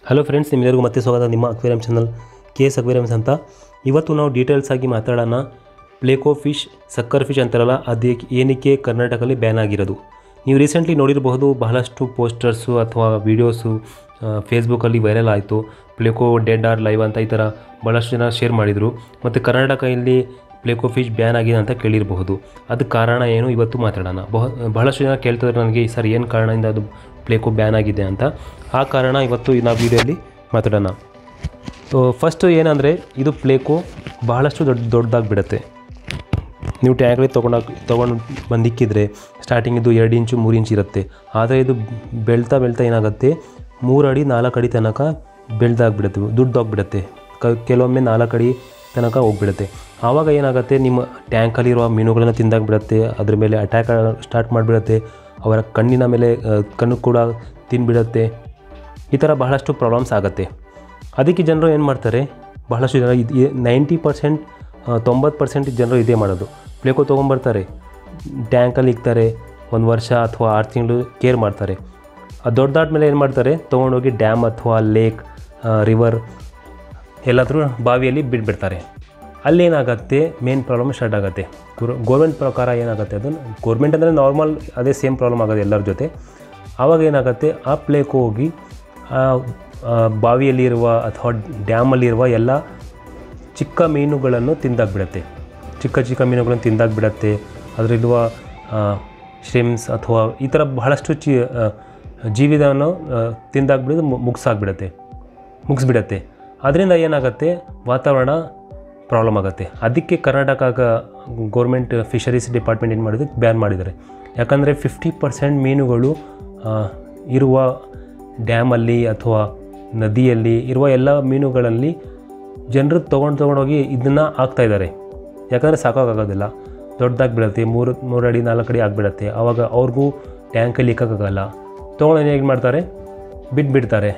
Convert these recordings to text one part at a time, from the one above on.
hello friends ನಿಮ್ಮೆಲ್ಲರಿಗೂ ಮತ್ತೆ ಸ್ವಾಗತ ನಿಮ್ಮ aquarium channel K S aquariums ಅಂತ ಇವತ್ತು ನಾವು ಡೀಟೇಲ್ಸ್ ಆಗಿ ಮಾತಾಡೋಣ ಪ್ಲೇಕೋ ಫಿಶ್ ಸಕ್ಕರ್ ಫಿಶ್ ಅಂತಾರಲ್ಲ ಅದು ಏನಕ್ಕೆ ಕರ್ನಾಟಕದಲ್ಲಿ ಬ್ಯಾನ್ ಆಗಿರೋದು ನೀವು ರೀಸೆಂಟ್ಲಿ ನೋಡಿರಬಹುದು ಬಹಳಷ್ಟು ಪೋಸ್ಟರ್ಸು ಅಥವಾ ವೀಡಿಯೋಸು ಫೇಸ್ಬುಕ್ಕಲ್ಲಿ ವೈರಲ್ ಆಯಿತು ಪ್ಲೇಕೋ ಡೆಡ್ ಆರ್ ಲೈವ್ ಅಂತ ಈ ಥರ ಭಾಳಷ್ಟು ಜನ ಶೇರ್ ಮಾಡಿದರು ಮತ್ತು ಕರ್ನಾಟಕದಲ್ಲಿ ಪ್ಲೇಕೋ ಫಿಶ್ ಬ್ಯಾನ್ ಆಗಿದೆ ಅಂತ ಕೇಳಿರಬಹುದು ಅದಕ್ಕೆ ಕಾರಣ ಏನು ಇವತ್ತು ಮಾತಾಡೋಣ ಬಹ ಬಹಳಷ್ಟು ಜನ ಕೇಳ್ತಿದ್ದಾರೆ ನನಗೆ ಸರ್ ಏನು ಕಾರಣದಿಂದ ಅದು ಪ್ಲೇಕೋ ಬ್ಯಾನ್ ಆಗಿದೆ ಅಂತ ಆ ಕಾರಣ ಇವತ್ತು ನಾವು ವಿಡಿಯೋಲಿ ಮಾತಾಡೋಣ ಸೊ ಫಸ್ಟು ಏನಂದರೆ ಇದು ಪ್ಲೇಕೋ ಬಹಳಷ್ಟು ದೊಡ್ಡ ದೊಡ್ಡದಾಗಿ ಬಿಡುತ್ತೆ ನೀವು ಟ್ಯಾಂಕ್ಲಿ ತೊಗೊಂಡೋಗಿ ತೊಗೊಂಡು ಬಂದಿಕ್ಕಿದ್ರೆ ಸ್ಟಾರ್ಟಿಂಗ್ ಇದು ಎರಡು ಇಂಚು ಮೂರು ಇಂಚ್ ಇರುತ್ತೆ ಆದರೆ ಇದು ಬೆಳ್ತಾ ಬೆಳ್ತಾ ಏನಾಗುತ್ತೆ ಮೂರು ಅಡಿ ನಾಲ್ಕು ಅಡಿ ತನಕ ಬೆಳ್ದಾಗ್ಬಿಡುತ್ತೆ ದುಡ್ಡೋಗ್ಬಿಡುತ್ತೆ ಕ ಕೆಲವೊಮ್ಮೆ ನಾಲ್ಕು ಅಡಿ ತನಕ ಹೋಗ್ಬಿಡುತ್ತೆ ಆವಾಗ ಏನಾಗುತ್ತೆ ನಿಮ್ಮ ಟ್ಯಾಂಕಲ್ಲಿರುವ ಮೀನುಗಳನ್ನು ತಿಂದಾಗ್ಬಿಡುತ್ತೆ ಅದ್ರ ಮೇಲೆ ಅಟ್ಯಾಕ್ ಸ್ಟಾರ್ಟ್ ಮಾಡಿಬಿಡುತ್ತೆ ಅವರ ಕಣ್ಣಿನ ಮೇಲೆ ಆ, ಕಣ್ಣು ಕೂಡ ತಿನ್ಬಿಡುತ್ತೆ ಈ ಥರ ಬಹಳಷ್ಟು ಪ್ರಾಬ್ಲಮ್ಸ್ ಆಗುತ್ತೆ ಅದಕ್ಕೆ ಜನರು ಏನು ಮಾಡ್ತಾರೆ ಬಹಳಷ್ಟು ಜನ ಇದು ನೈಂಟಿ ಪರ್ಸೆಂಟ್ ತೊಂಬತ್ತು ಪರ್ಸೆಂಟ್ ಜನರು ಇದೇ ಮಾಡೋದು ಪ್ಲೇಕೋ ತೊಗೊಂಬರ್ತಾರೆ ಟ್ಯಾಂಕಲ್ಲಿ ಇಕ್ತಾರೆ ಒಂದು ವರ್ಷ ಅಥವಾ ಆರು ತಿಂಗಳು ಕೇರ್ ಮಾಡ್ತಾರೆ ಅದು ದೊಡ್ಡದಾದ್ಮೇಲೆ ಏನು ಮಾಡ್ತಾರೆ ತೊಗೊಂಡೋಗಿ ಡ್ಯಾಮ್ ಅಥವಾ ಲೇಕ್ ರಿವರ್ ಎಲ್ಲಾದರೂ ಬಾವಿಯಲ್ಲಿ ಬಿಟ್ಬಿಡ್ತಾರೆ ಅಲ್ಲೇನಾಗತ್ತೆ ಮೇನ್ ಪ್ರಾಬ್ಲಮ್ ಸ್ಟಾರ್ಟ್ ಆಗುತ್ತೆ ಗೋರ್ಮೆಂಟ್ ಪ್ರಕಾರ ಏನಾಗುತ್ತೆ ಅದು ಗೋರ್ಮೆಂಟ್ ಅಂದರೆ ನಾರ್ಮಲ್ ಅದೇ ಸೇಮ್ ಪ್ರಾಬ್ಲಮ್ ಆಗೋದು ಎಲ್ಲರ ಜೊತೆ ಆವಾಗ ಏನಾಗುತ್ತೆ ಆ ಪ್ಲೇಕ್ ಹೋಗಿ ಆ ಆ ಬಾವಿಯಲ್ಲಿರುವ ಅಥವಾ ಡ್ಯಾಮಲ್ಲಿರುವ ಎಲ್ಲ ಚಿಕ್ಕ ಮೀನುಗಳನ್ನು ತಿಂದಾಗ್ಬಿಡತ್ತೆ ಚಿಕ್ಕ ಚಿಕ್ಕ ಮೀನುಗಳನ್ನು ತಿಂದಾಗ್ಬಿಡತ್ತೆ ಅದರಲ್ಲಿರುವ ಶ್ರಿಮ್ಸ್ ಅಥವಾ ಈ ಥರ ಬಹಳಷ್ಟು ಚಿ ಆ, ಜೀವಿಗಳನ್ನು ಆ, ತಿಂದಾಗ್ಬಿಡೋದು ಮು- ಮುಗ್ಸಾಗ್ಬಿಡತ್ತೆ ಮುಗಿಸ್ಬಿಡತ್ತೆ ಅದರಿಂದ ಏನಾಗುತ್ತೆ ವಾತಾವರಣ ಪ್ರಾಬ್ಲಮ್ ಆಗುತ್ತೆ ಅದಕ್ಕೆ ಕರ್ನಾಟಕ ಗೌರ್ಮೆಂಟ್ ಫಿಶರೀಸ್ ಡಿಪಾರ್ಟ್ಮೆಂಟ್ ಏನು ಮಾಡಿದೆ ಬ್ಯಾನ್ ಮಾಡಿದ್ದಾರೆ ಯಾಕಂದರೆ ಫಿಫ್ಟಿ ಪರ್ಸೆಂಟ್ ಮೀನುಗಳು ಆ, ಇರುವ ಡ್ಯಾಮಲ್ಲಿ ಅಥವಾ ನದಿಯಲ್ಲಿ ಇರುವ ಎಲ್ಲ ಮೀನುಗಳಲ್ಲಿ ಜನರು ತೊಗೊಂಡು ತೊಗೊಂಡೋಗಿ ಇದನ್ನು ಹಾಕ್ತಾಯಿದ್ದಾರೆ ಯಾಕಂದರೆ ಸಾಕಾಗೋದಿಲ್ಲ ದೊಡ್ಡದಾಗಿ ಬಿಡುತ್ತೆ ಮೂರು ಮೂರು ಅಡಿ ನಾಲ್ಕು ಅಡಿ ಆಗಿಬಿಡತ್ತೆ ಆವಾಗ ಅವ್ರಿಗೂ ಟ್ಯಾಂಕಲ್ಲಿ ಇಕ್ಕೋಕ್ಕಾಗಲ್ಲ ತೊಗೊಂಡು ಏನು ಮಾಡ್ತಾರೆ ಬಿಟ್ಬಿಡ್ತಾರೆ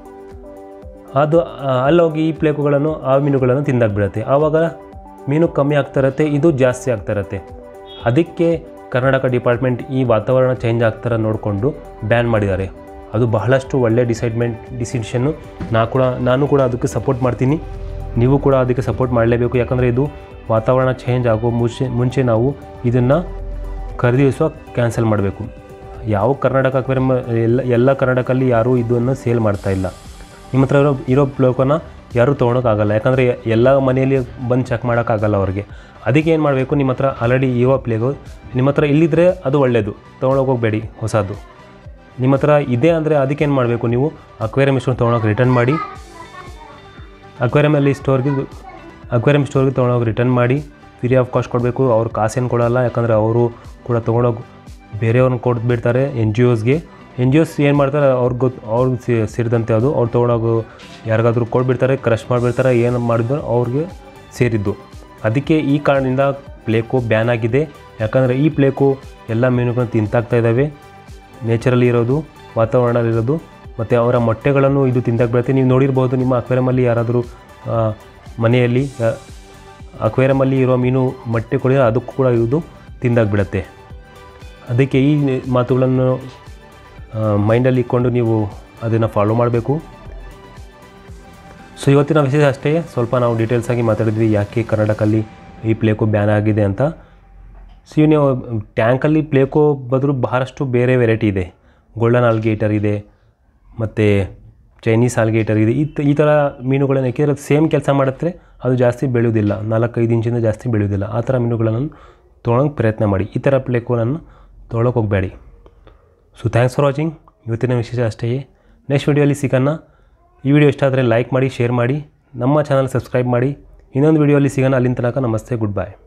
ಅದು ಆ, ಅಲ್ಲೋಗಿ ಈ ಪ್ಲೇಕುಗಳನ್ನು ಆ ಮೀನುಗಳನ್ನು ತಿಂದಾಗ್ಬಿಡತ್ತೆ ಆವಾಗ ಮೀನು ಕಮ್ಮಿ ಆಗ್ತಾ ಇರತ್ತೆ ಇದು ಜಾಸ್ತಿ ಆಗ್ತಾ ಇರತ್ತೆ ಅದಕ್ಕೆ ಕರ್ನಾಟಕ ಡಿಪಾರ್ಟ್ಮೆಂಟ್ ಈ ವಾತಾವರಣ ಚೇಂಜ್ ಆಗ್ತಾರ ನೋಡಿಕೊಂಡು ಬ್ಯಾನ್ ಮಾಡಿದ್ದಾರೆ ಅದು ಬಹಳಷ್ಟು ಒಳ್ಳೆಯ ಡಿಸೈಡ್ಮೆಂಟ್ ಡಿಸಿಷನ್ನು ನಾ ಕೂಡ ನಾನು ಕೂಡ ಅದಕ್ಕೆ ಸಪೋರ್ಟ್ ಮಾಡ್ತೀನಿ ನೀವು ಕೂಡ ಅದಕ್ಕೆ ಸಪೋರ್ಟ್ ಮಾಡಲೇಬೇಕು ಯಾಕಂದರೆ ಇದು ವಾತಾವರಣ ಚೇಂಜ್ ಆಗೋ ಮುಂಚೆ ಮುಂಚೆ ನಾವು ಇದನ್ನು ಖರೀದಿಸುವ ಕ್ಯಾನ್ಸಲ್ ಮಾಡಬೇಕು ಯಾವ ಕರ್ನಾಟಕ ಅಕ್ವೇರಿಯಂ ಎಲ್ಲ ಎಲ್ಲ ಕರ್ನಾಟಕಲ್ಲಿ ಯಾರೂ ಇದನ್ನು ಸೇಲ್ ಮಾಡ್ತಾ ಇಲ್ಲ ನಿಮ್ಮ ಹತ್ರ ಇರೋ ಇರೋ ಪ್ಲೋಕನ ಯಾರೂ ತೊಗೊಳಕ್ಕಾಗಲ್ಲ ಯಾಕಂದರೆ ಎಲ್ಲ ಮನೆಯಲ್ಲಿ ಬಂದು ಚೆಕ್ ಮಾಡೋಕ್ಕಾಗಲ್ಲ ಅವ್ರಿಗೆ ಅದಕ್ಕೆ ಏನು ಮಾಡಬೇಕು ನಿಮ್ಮ ಹತ್ರ ಆಲ್ರೆಡಿ ಇರೋ ಪ್ಲೇಗು ನಿಮ್ಮ ಹತ್ರ ಇಲ್ಲಿದ್ದರೆ ಅದು ಒಳ್ಳೆಯದು ತೊಗೊಳಕ್ಕೆ ಹೋಗಬೇಡಿ ಹೊಸದು ನಿಮ್ಮ ಹತ್ರ ಇದೆ ಅಂದರೆ ಅದಕ್ಕೇನು ಮಾಡಬೇಕು ನೀವು ಅಕ್ವೇರಿಯಂ ಇಷ್ಟು ತೊಗೊಳಕ್ಕೆ ರಿಟರ್ನ್ ಮಾಡಿ ಅಕ್ವೇರಿಯಮಲ್ಲಿ ಸ್ಟೋರ್ಗೆ ಅಕ್ವೇರಿಯಂ ಸ್ಟೋರ್ಗೆ ತೊಗೊಂಡೋಗಿ ರಿಟರ್ನ್ ಮಾಡಿ ಫ್ರೀ ಆಫ್ ಕಾಸ್ಟ್ ಕೊಡಬೇಕು ಅವ್ರು ಕಾಸೇನು ಕೊಡೋಲ್ಲ ಯಾಕಂದರೆ ಅವರು ಕೂಡ ತೊಗೊಂಡೋಗಿ ಬೇರೆಯವ್ರನ್ನ ಕೊಟ್ಬಿಡ್ತಾರೆ ಎನ್ ಜಿ ಒಸ್ಗೆ ಎನ್ ಜಿ ಒಸ್ ಏನು ಮಾಡ್ತಾರೆ ಅವ್ರಿಗೆ ಗೊತ್ತು ಅವ್ರಿಗೆ ಸಿ ಸೇರಿದಂತೆ ಅದು ಅವ್ರು ತೊಗೊಂಡೋಗು ಯಾರಿಗಾದ್ರೂ ಕೊಟ್ಬಿಡ್ತಾರೆ ಕ್ರಶ್ ಮಾಡಿಬಿಡ್ತಾರೆ ಏನು ಮಾಡಿದ್ರು ಅವ್ರಿಗೆ ಸೇರಿದ್ದು ಅದಕ್ಕೆ ಈ ಕಾರಣದಿಂದ ಪ್ಲೇಕು ಬ್ಯಾನ್ ಆಗಿದೆ ಯಾಕಂದರೆ ಈ ಪ್ಲೇಕು ಎಲ್ಲ ಮೀನುಗಳನ್ನು ತಿಂತಾಗ್ತಾ ಇದ್ದಾವೆ ನೇಚರಲ್ಲಿ ಇರೋದು ವಾತಾವರಣದಲ್ಲಿರೋದು ಮತ್ತು ಅವರ ಮೊಟ್ಟೆಗಳನ್ನು ಇದು ತಿಂದಾಗಿ ಬೀಳುತ್ತೆ ನೀವು ನೋಡಿರ್ಬೋದು ನಿಮ್ಮ ಅಕ್ವೇರಿಯಮಲ್ಲಿ ಯಾರಾದರೂ ಆ, ಮನೆಯಲ್ಲಿ ಅಕ್ವೇರಿಯಮಲ್ಲಿ ಇರೋ ಮೀನು ಮೊಟ್ಟೆ ಕೊಡಿದ್ರೆ ಅದಕ್ಕೂ ಕೂಡ ಇದು ತಿಂದಾಗಿ ಬಿಡುತ್ತೆ ಅದಕ್ಕೆ ಈ ಮಾತುಗಳನ್ನು ಮೈಂಡಲ್ಲಿ ಇಟ್ಕೊಂಡು ನೀವು ಅದನ್ನು ಫಾಲೋ ಮಾಡಬೇಕು ಸೊ ಇವತ್ತಿನ ವಿಷಯ ಅಷ್ಟೇ ಸ್ವಲ್ಪ ನಾವು ಡೀಟೇಲ್ಸಾಗಿ ಮಾತಾಡಿದ್ವಿ ಯಾಕೆ ಕರ್ನಾಟಕಲ್ಲಿ ಈ ಪ್ಲೇಕೋ ಬ್ಯಾನ್ ಆಗಿದೆ ಅಂತ ಸೊ ನೀವು ಟ್ಯಾಂಕಲ್ಲಿ ಪ್ಲೇಕೋ ಬದಲು ಬಹಳಷ್ಟು ಬೇರೆ ವೆರೈಟಿ ಇದೆ ಗೋಲ್ಡನ್ ಆಲ್ಗೇಟರ್ ಇದೆ ಮತ್ತು ಚೈನೀಸ್ ಆಲ್ಗೇಟರ್ ಇದೆ ಈ ತ- ಈ ಥರ ಮೀನುಗಳನ್ನು ಯಾಕೆಂದರೆ ಸೇಮ್ ಕೆಲಸ ಮಾಡುತ್ತೆ ಅದು ಜಾಸ್ತಿ ಬೆಳೆಯೋದಿಲ್ಲ ನಾಲ್ಕೈದು ಇಂಚಿಂದ ಜಾಸ್ತಿ ಬೆಳೆಯೋದಿಲ್ಲ ಆ ಥರ ಮೀನುಗಳನ್ನು ತೊಗೊಳಕ್ಕೆ ಪ್ರಯತ್ನ ಮಾಡಿ ಈ ಥರ ಪ್ಲೇಕೋನನ್ನು ತೊಗೊಳಕ್ಕೆ ಹೋಗಬೇಡಿ ಸೊ ಥ್ಯಾಂಕ್ಸ್ ಫಾರ್ ವಾಚಿಂಗ್ ಇವತ್ತಿನ ವಿಶೇಷ ಅಷ್ಟೇ ನೆಕ್ಸ್ಟ್ ವೀಡಿಯೋಲಿ ಸಿಗೋಣ ಈ ವಿಡಿಯೋ ಇಷ್ಟ ಆದರೆ ಲೈಕ್ ಮಾಡಿ ಶೇರ್ ಮಾಡಿ ನಮ್ಮ ಚಾನಲ್ ಸಬ್ಸ್ಕ್ರೈಬ್ ಮಾಡಿ ಇನ್ನೊಂದು ವಿಡಿಯೋಲಿ ಸಿಗೋಣ ಅಲ್ಲಿನ ತನಕ ನಮಸ್ತೆ ಗುಡ್ ಬಾಯ್